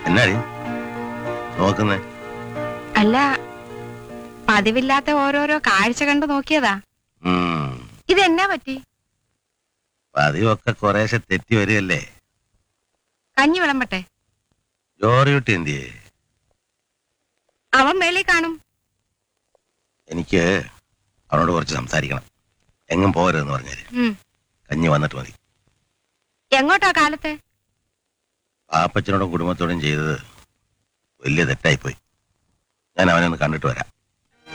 എന്നാടി നോക്കുന്നേ അല്ല പതിവില്ലാത്ത ഓരോരോ കാഴ്ച കണ്ടു നോക്കിയതാ ഉം ഇതെന്നാ പറ്റി പതിവൊക്കെ കുറേശ്ശെ തെറ്റി വരികയല്ലേ കഞ്ഞി വിളമ്പട്ടെ ജോറിയുട്ടി എന്തിയേ അവൻ മേളിൽ കാണും എനിക്ക് അവനോട് കുറച്ച് സംസാരിക്കണം എങ്ങും പോകരുതെന്ന് പറഞ്ഞാല് ഉം. കഞ്ഞി വന്നിട്ട് മതി എങ്ങോട്ടാ കാലത്തെ പാപ്പച്ചനോടും കുടുംബത്തോടും ചെയ്തത് വലിയ തെറ്റായിപ്പോയി ഞാൻ അവനെ ഒന്ന് കണ്ടിട്ട് വരാം